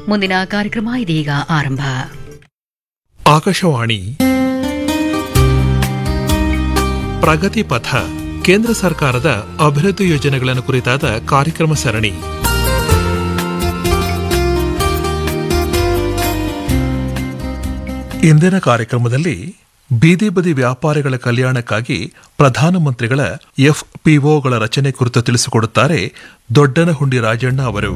ಮುಂದಿನ ಕಾರ್ಯಕ್ರಮ ಇದೀಗ ಆರಂಭ ಆಕಾಶವಾಣಿ ಪ್ರಗತಿ ಪಥ ಕೇಂದ್ರ ಸರ್ಕಾರದ ಅಭಿವೃದ್ಧಿ ಯೋಜನೆಗಳನ್ನು ಕುರಿತಾದ ಕಾರ್ಯಕ್ರಮ ಸರಣಿ ಇಂದಿನ ಕಾರ್ಯಕ್ರಮದಲ್ಲಿ ಬೀದಿ ಬದಿ ವ್ಯಾಪಾರಿಗಳ ಕಲ್ಯಾಣಕ್ಕಾಗಿ ಪ್ರಧಾನಮಂತ್ರಿಗಳ ಎಫ್ಪಿಒಗಳ ರಚನೆ ಕುರಿತು ತಿಳಿಸಿಕೊಡುತ್ತಾರೆ ದೊಡ್ಡನಹುಂಡಿ ರಾಜಣ್ಣ ಅವರು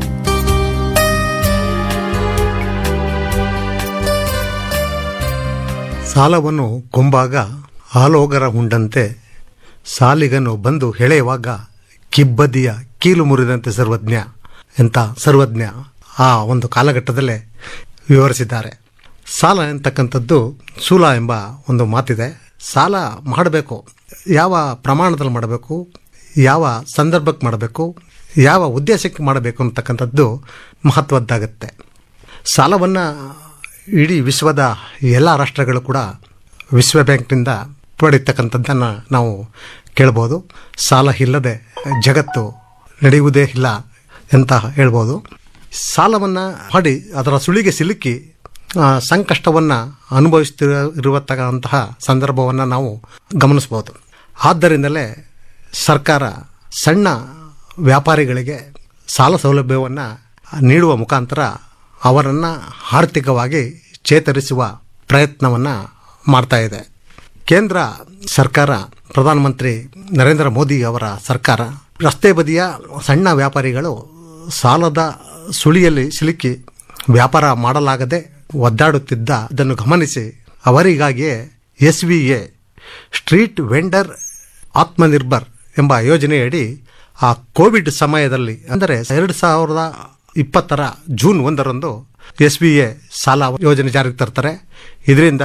ಸಾಲವನ್ನು ಕೊಂಬಾಗ ಆಲೋಗರ ಉಂಡಂತೆ ಸಾಲಿಗನು ಬಂದು ಹೆಳೆಯುವಾಗ ಕಿಬ್ಬದಿಯ ಕೀಲು ಮುರಿದಂತೆ ಸರ್ವಜ್ಞ ಎಂತ ಸರ್ವಜ್ಞ ಆ ಒಂದು ಕಾಲಘಟ್ಟದಲ್ಲೇ ವಿವರಿಸಿದ್ದಾರೆ ಸಾಲ ಎಂತಕ್ಕಂಥದ್ದು ಸೂಲ ಎಂಬ ಒಂದು ಮಾತಿದೆ ಸಾಲ ಮಾಡಬೇಕು ಯಾವ ಪ್ರಮಾಣದಲ್ಲಿ ಮಾಡಬೇಕು ಯಾವ ಸಂದರ್ಭಕ್ಕೆ ಮಾಡಬೇಕು ಯಾವ ಉದ್ದೇಶಕ್ಕೆ ಮಾಡಬೇಕು ಅಂತಕ್ಕಂಥದ್ದು ಮಹತ್ವದ್ದಾಗತ್ತೆ ಸಾಲವನ್ನು ಇಡೀ ವಿಶ್ವದ ಎಲ್ಲ ರಾಷ್ಟ್ರಗಳು ಕೂಡ ವಿಶ್ವ ಬ್ಯಾಂಕ್ನಿಂದ ಪಡೀತಕ್ಕಂಥದ್ದನ್ನು ನಾವು ಕೇಳ್ಬೋದು ಸಾಲ ಇಲ್ಲದೆ ಜಗತ್ತು ನಡೆಯುವುದೇ ಇಲ್ಲ ಅಂತ ಹೇಳ್ಬೋದು ಸಾಲವನ್ನು ಮಾಡಿ ಅದರ ಸುಳಿಗೆ ಸಿಲುಕಿ ಆ, ಸಂಕಷ್ಟವನ್ನು ಅನುಭವಿಸ್ತಿರುವತಕ್ಕಂತಹ ಸಂದರ್ಭವನ್ನು ನಾವು ಗಮನಿಸ್ಬೋದು ಆದ್ದರಿಂದಲೇ ಸರ್ಕಾರ ಸಣ್ಣ ವ್ಯಾಪಾರಿಗಳಿಗೆ ಸಾಲ ಸೌಲಭ್ಯವನ್ನು ನೀಡುವ ಮುಖಾಂತರ ಅವರನ್ನು ಆರ್ಥಿಕವಾಗಿ ಚೇತರಿಸುವ ಪ್ರಯತ್ನವನ್ನು ಮಾಡ್ತಾ ಇದೆ ಕೇಂದ್ರ ಸರ್ಕಾರ ಪ್ರಧಾನಮಂತ್ರಿ ನರೇಂದ್ರ ಮೋದಿ ಅವರ ಸರ್ಕಾರ ರಸ್ತೆ ಬದಿಯ ಸಣ್ಣ ವ್ಯಾಪಾರಿಗಳು ಸಾಲದ ಸುಳಿಯಲ್ಲಿ ಸಿಲುಕಿ ವ್ಯಾಪಾರ ಮಾಡಲಾಗದೆ ಒದ್ದಾಡುತ್ತಿದ್ದ ಇದನ್ನು ಗಮನಿಸಿ ಅವರಿಗಾಗಿಯೇ S V A street vendor Atmanirbhar ಎಂಬ ಯೋಜನೆಯಡಿ ಆ ಕೋವಿಡ್ ಸಮಯದಲ್ಲಿ ಅಂದರೆ ಎರಡು ಸಾವಿರದ ಇಪ್ಪತ್ತರ ಜೂನ್ ಒಂದರಂದು ಎಸ್ ಬಿ ಎ ಸಾಲ ಯೋಜನೆ ಜಾರಿಗೆ ತರ್ತಾರೆ ಇದರಿಂದ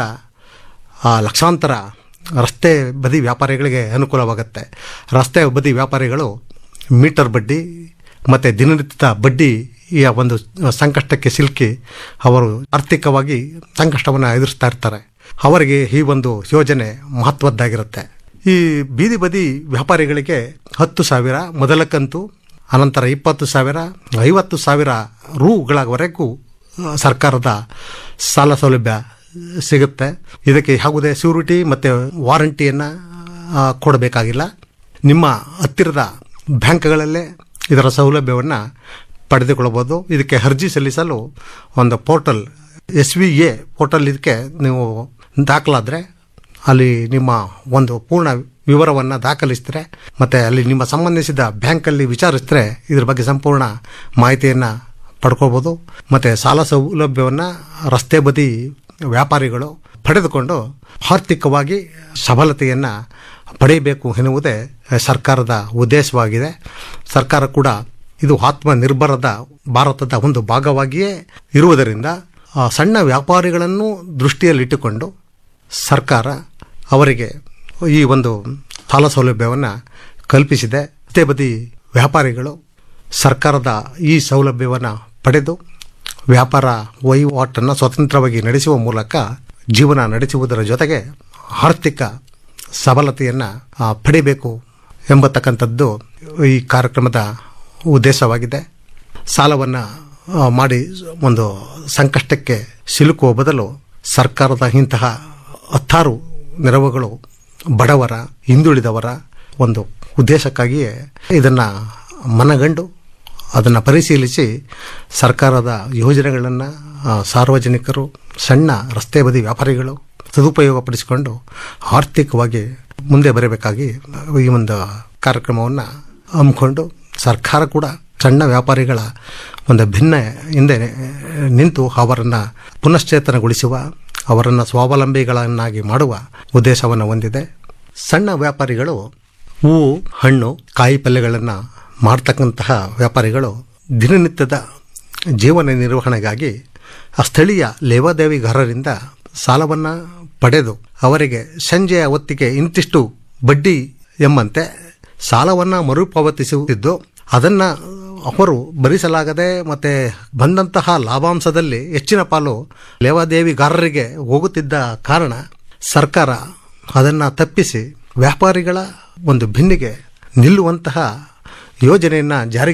ಆ ಲಕ್ಷಾಂತರ ರಸ್ತೆ ಬದಿ ವ್ಯಾಪಾರಿಗಳಿಗೆ ಅನುಕೂಲವಾಗುತ್ತೆ ರಸ್ತೆ ಬದಿ ವ್ಯಾಪಾರಿಗಳು ಮೀಟರ್ ಬಡ್ಡಿ ಮತ್ತು ದಿನನಿತ್ಯದ ಬಡ್ಡಿಯ ಒಂದು ಸಂಕಷ್ಟಕ್ಕೆ ಸಿಲುಕಿ ಅವರು ಆರ್ಥಿಕವಾಗಿ ಸಂಕಷ್ಟವನ್ನು ಎದುರಿಸ್ತಾ ಇರ್ತಾರೆ ಅವರಿಗೆ ಈ ಒಂದು ಯೋಜನೆ ಮಹತ್ವದ್ದಾಗಿರುತ್ತೆ ಈ ಬೀದಿ ಬದಿ ವ್ಯಾಪಾರಿಗಳಿಗೆ ಹತ್ತು ಸಾವಿರ ಮೊದಲ ಕಂತು ಅನಂತರ ಇಪ್ಪತ್ತು ಸಾವಿರ ಐವತ್ತು ಸಾವಿರ ರೂಗಳವರೆಗೂ ಆ, ಸರ್ಕಾರದ ಸಾಲ ಸೌಲಭ್ಯ ಸಿಗುತ್ತೆ ಇದಕ್ಕೆ ಯಾವುದೇ ಸ್ಯೂರಿಟಿ ಮತ್ತು ವಾರಂಟಿಯನ್ನು ಕೊಡಬೇಕಾಗಿಲ್ಲ ನಿಮ್ಮ ಹತ್ತಿರದ ಬ್ಯಾಂಕ್ಗಳಲ್ಲೇ ಇದರ ಸೌಲಭ್ಯವನ್ನು ಪಡೆದುಕೊಳ್ಳಬಹುದು ಇದಕ್ಕೆ ಅರ್ಜಿ ಸಲ್ಲಿಸಲು ಒಂದು portal S V A portal ಇದಕ್ಕೆ ನೀವು ದಾಖಲಾದರೆ ಅಲ್ಲಿ ನಿಮ್ಮ ಒಂದು ಪೂರ್ಣ ವಿವರವನ್ನು ದಾಖಲಿಸಿದ್ರೆ ಮತ್ತು ಅಲ್ಲಿ ನಿಮ್ಮ ಸಂಬಂಧಿಸಿದ ಬ್ಯಾಂಕಲ್ಲಿ ವಿಚಾರಿಸಿದ್ರೆ ಇದ್ರ ಬಗ್ಗೆ ಸಂಪೂರ್ಣ ಮಾಹಿತಿಯನ್ನು ಪಡ್ಕೋಬೋದು ಮತ್ತು ಸಾಲ ಸೌಲಭ್ಯವನ್ನು ರಸ್ತೆ ಬದಿ ವ್ಯಾಪಾರಿಗಳು ಪಡೆದುಕೊಂಡು ಆರ್ಥಿಕವಾಗಿ ಸಬಲತೆಯನ್ನು ಪಡೆಯಬೇಕು ಎನ್ನುವುದೇ ಸರ್ಕಾರದ ಉದ್ದೇಶವಾಗಿದೆ ಸರ್ಕಾರ ಕೂಡ ಇದು ಆತ್ಮನಿರ್ಭರದ ಭಾರತದ ಒಂದು ಭಾಗವಾಗಿಯೇ ಇರುವುದರಿಂದ ಆ ಸಣ್ಣ ವ್ಯಾಪಾರಿಗಳನ್ನು ದೃಷ್ಟಿಯಲ್ಲಿಟ್ಟುಕೊಂಡು ಸರ್ಕಾರ ಅವರಿಗೆ ಈ ಒಂದು ಸಾಲ ಸೌಲಭ್ಯವನ್ನು ಕಲ್ಪಿಸಿದೆ ರಸ್ತೆ ಬದಿ ವ್ಯಾಪಾರಿಗಳು ಸರ್ಕಾರದ ಈ ಸೌಲಭ್ಯವನ್ನು ಪಡೆದು ವ್ಯಾಪಾರ ವಹಿವಾಟನ್ನು ಸ್ವತಂತ್ರವಾಗಿ ನಡೆಸುವ ಮೂಲಕ ಜೀವನ ನಡೆಸುವುದರ ಜೊತೆಗೆ ಆರ್ಥಿಕ ಸಬಲತೆಯನ್ನು ಆ, ಪಡಿಬೇಕು ಎಂಬತಕ್ಕಂಥದ್ದು ಈ ಕಾರ್ಯಕ್ರಮದ ಉದ್ದೇಶವಾಗಿದೆ ಸಾಲವನ್ನು ಆ, ಮಾಡಿ ಒಂದು ಸಂಕಷ್ಟಕ್ಕೆ ಸಿಲುಕುವ ಬದಲು ಸರ್ಕಾರದ ಇಂತಹ ಹತ್ತಾರು ನೆರವುಗಳು ಬಡವರ ಹಿಂದುಳಿದವರ ಒಂದು ಉದ್ದೇಶಕ್ಕಾಗಿಯೇ ಇದನ್ನು ಮನಗಂಡು ಅದನ್ನು ಪರಿಶೀಲಿಸಿ ಸರ್ಕಾರದ ಯೋಜನೆಗಳನ್ನು ಸಾರ್ವಜನಿಕರು ಸಣ್ಣ ರಸ್ತೆ ಬದಿ ವ್ಯಾಪಾರಿಗಳು ಸದುಪಯೋಗಪಡಿಸಿಕೊಂಡು ಆರ್ಥಿಕವಾಗಿ ಮುಂದೆ ಬರಬೇಕಾಗಿ ಈ ಒಂದು ಕಾರ್ಯಕ್ರಮವನ್ನು ಹಮ್ಮಿಕೊಂಡು ಸರ್ಕಾರ ಕೂಡ ಸಣ್ಣ ವ್ಯಾಪಾರಿಗಳ ಒಂದು ಭಿನ್ನ ಹಿಂದೆ ನಿಂತು ಅವರನ್ನು ಪುನಶ್ಚೇತನಗೊಳಿಸುವ ಅವರನ್ನು ಸ್ವಾವಲಂಬಿಗಳನ್ನಾಗಿ ಮಾಡುವ ಉದ್ದೇಶವನ್ನು ಹೊಂದಿದೆ ಸಣ್ಣ ವ್ಯಾಪಾರಿಗಳು ಹೂವು ಹಣ್ಣು ಕಾಯಿ ಪಲ್ಯಗಳನ್ನು ಮಾಡ್ತಕ್ಕಂತಹ ವ್ಯಾಪಾರಿಗಳು ದಿನನಿತ್ಯದ ಜೀವನ ನಿರ್ವಹಣೆಗಾಗಿ ಆ ಸ್ಥಳೀಯ ಲೇವಾದೇವಿಗಾರರಿಂದ ಸಾಲವನ್ನು ಪಡೆದು ಅವರಿಗೆ ಸಂಜೆಯ ಹೊತ್ತಿಗೆ ಇಂತಿಷ್ಟು ಬಡ್ಡಿ ಎಂಬಂತೆ ಸಾಲವನ್ನು ಮರುಪಾವತಿಸುತ್ತಿದ್ದು ಅದನ್ನು ಅವರು ಭರಿಸಲಾಗದೆ ಮತ್ತೆ ಬಂದಂತಹ ಲಾಭಾಂಶದಲ್ಲಿ ಹೆಚ್ಚಿನ ಪಾಲು ಲೇವಾದೇವಿಗಾರರಿಗೆ ಹೋಗುತ್ತಿದ್ದ ಕಾರಣ ಸರ್ಕಾರ ಅದನ್ನು ತಪ್ಪಿಸಿ ವ್ಯಾಪಾರಿಗಳ ಒಂದು ಭಿನ್ನಿಗೆ ನಿಲ್ಲುವಂತಹ ಯೋಜನೆಯನ್ನು ಜಾರಿಗೆ